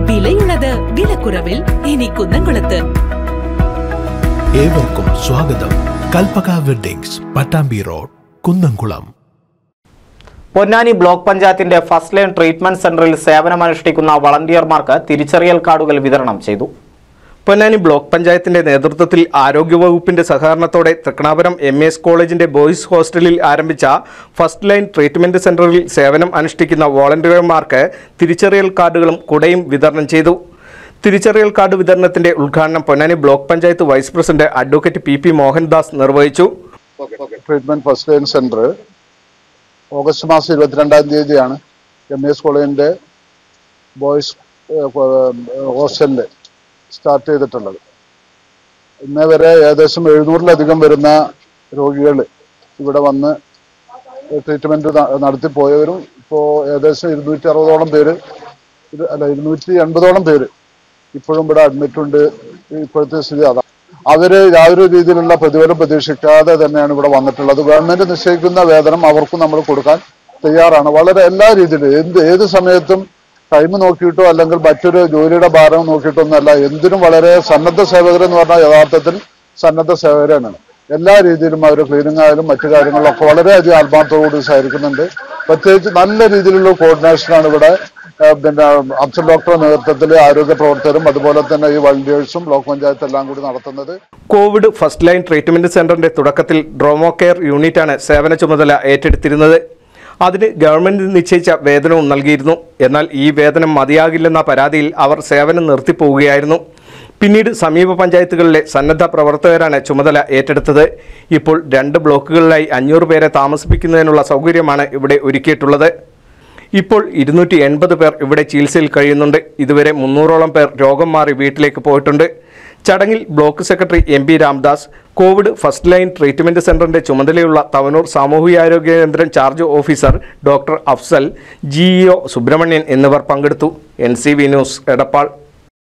വിലയുള്ളത് വിലക്കുറവിൽ ഇനി കുന്നംകുളത്ത് ഏവർക്കും സ്വാഗതം Kalpaka weddings Pattambi road Kunnamkulam Ponnani block പഞ്ചായത്തിന്റെ ഫസ്റ്റ് ലൈൻ ട്രീറ്റ്മെന്റ് സെന്ററിൽ സേവനമനുഷ്ഠിക്കുന്ന വളണ്ടിയർമാർക്ക് തിരിച്ചറിയൽ കാർഡുകൾ വിതരണം ചെയ്തു പൊന്നാനി ബ്ലോക്ക് പഞ്ചായത്തിന്റെ നേതൃത്വത്തിൽ ആരോഗ്യവകുപ്പിന്റെ സഹകരണത്തോടെ തൃക്കണാപുരം എം എസ് കോളേജിന്റെ ബോയ്സ് ഹോസ്റ്റലിൽ ആരംഭിച്ച ഫസ്റ്റ് ലൈൻ ട്രീറ്റ്മെന്റ് സെന്ററിൽ സേവനം അനുഷ്ഠിക്കുന്ന വോളണ്ടിയർമാർക്ക് തിരിച്ചറിയൽ കാർഡുകളും കുടയും വിതരണം ചെയ്തു തിരിച്ചറിയൽ കാർഡ് വിതരണത്തിന്റെ ഉദ്ഘാടനം Ponnani block panchayat vice president advocate P P Mohandas നിർവഹിച്ചു treatment first line centre August മാസം ഇരുപത്തിരണ്ടാം തീയതിയാണ് എം എസ് കോളേജിന്റെ ബോയ്സ് ഹോസ്റ്റലിൽ സ്റ്റാർട്ട് ചെയ്തിട്ടുള്ളത് ഇന്നേ വരെ ഏകദേശം എഴുന്നൂറിലധികം വരുന്ന രോഗികൾ ഇവിടെ വന്ന് ട്രീറ്റ്മെന്റ് നടത്തി പോയവരും ഇപ്പോൾ ഏകദേശം ഇരുന്നൂറ്റി അറുപതോളം പേര് ഇത് അല്ല ഇരുന്നൂറ്റി എൺപതോളം പേര് ഇപ്പോഴും ഇവിടെ അഡ്മിറ്റ് ഉണ്ട് ഇപ്പോഴത്തെ സ്ഥിതി അതാണ് അവര് യാതൊരു രീതിയിലുള്ള പ്രതിഫലം പ്രതീക്ഷിക്കാതെ തന്നെയാണ് ഇവിടെ വന്നിട്ടുള്ളത് ഗവൺമെന്റ് നിശ്ചയിക്കുന്ന വേതനം അവർക്കും നമ്മൾ കൊടുക്കാൻ തയ്യാറാണ് വളരെ എല്ലാ രീതിയിലും എന്ത് ഏത് സമയത്തും ടൈം നോക്കിയിട്ടോ അല്ലെങ്കിൽ മറ്റൊരു ജോലിയുടെ ഭാരം നോക്കിയിട്ടോ ഒന്നല്ല എന്തിനും വളരെ സന്നദ്ധ സേവകർ എന്ന് പറഞ്ഞാൽ യഥാർത്ഥത്തിൽ സന്നദ്ധ സേവകരാണ് എല്ലാ രീതിയിലും അവർ ക്ലീനിങ് ആയാലും മറ്റു കാര്യങ്ങളിലൊക്കെ വളരെയധികം ആത്മാർത്ഥത്തോടുകൂടി സഹകരിക്കുന്നുണ്ട് പ്രത്യേകിച്ച് നല്ല രീതിയിലുള്ള കോർഡിനേഷനാണ് ഇവിടെ ഏഹ് പിന്നെ അബ്സൽ ഡോക്ടറുടെ നേതൃത്വത്തിൽ ആരോഗ്യ പ്രവർത്തകരും അതുപോലെ തന്നെ ഈ വളണ്ടിയേഴ്സും ബ്ലോക്ക് പഞ്ചായത്ത് എല്ലാം കൂടി നടത്തുന്നത് കോവിഡ് ഫസ്റ്റ് ലൈൻ ട്രീറ്റ്മെന്റ് സെന്ററിന്റെ തുടക്കത്തിൽ ഡ്രോമോ കെയർ യൂണിറ്റാണ് സേവന ചുമതല ഏറ്റെടുത്തിരുന്നത് അതിന് ഗവൺമെന്റ് നിശ്ചയിച്ച വേതനവും നൽകിയിരുന്നു എന്നാൽ ഈ വേതനം മതിയാകില്ലെന്ന പരാതിയിൽ അവർ സേവനം നിർത്തിപ്പോവുകയായിരുന്നു പിന്നീട് സമീപ പഞ്ചായത്തുകളിലെ സന്നദ്ധ പ്രവർത്തകരാണ് ചുമതല ഏറ്റെടുത്തത് ഇപ്പോൾ രണ്ട് ബ്ലോക്കുകളിലായി അഞ്ഞൂറ് പേരെ താമസിപ്പിക്കുന്നതിനുള്ള സൗകര്യമാണ് ഇവിടെ ഒരുക്കിയിട്ടുള്ളത് ഇപ്പോൾ ഇരുന്നൂറ്റി എൺപത് പേർ ഇവിടെ ചികിത്സയിൽ കഴിയുന്നുണ്ട് ഇതുവരെ മുന്നൂറോളം പേർ രോഗം മാറി വീട്ടിലേക്ക് പോയിട്ടുണ്ട് ചടങ്ങിൽ block secretary M P Ramdas covid first line treatment സെന്ററിന്റെ ചുമതലയുള്ള തവനൂർ സാമൂഹികാരോഗ്യ കേന്ദ്രം charge officer doctor Afsal G E O Subramanian എന്നിവർ പങ്കെടുത്തു N C V news Edappal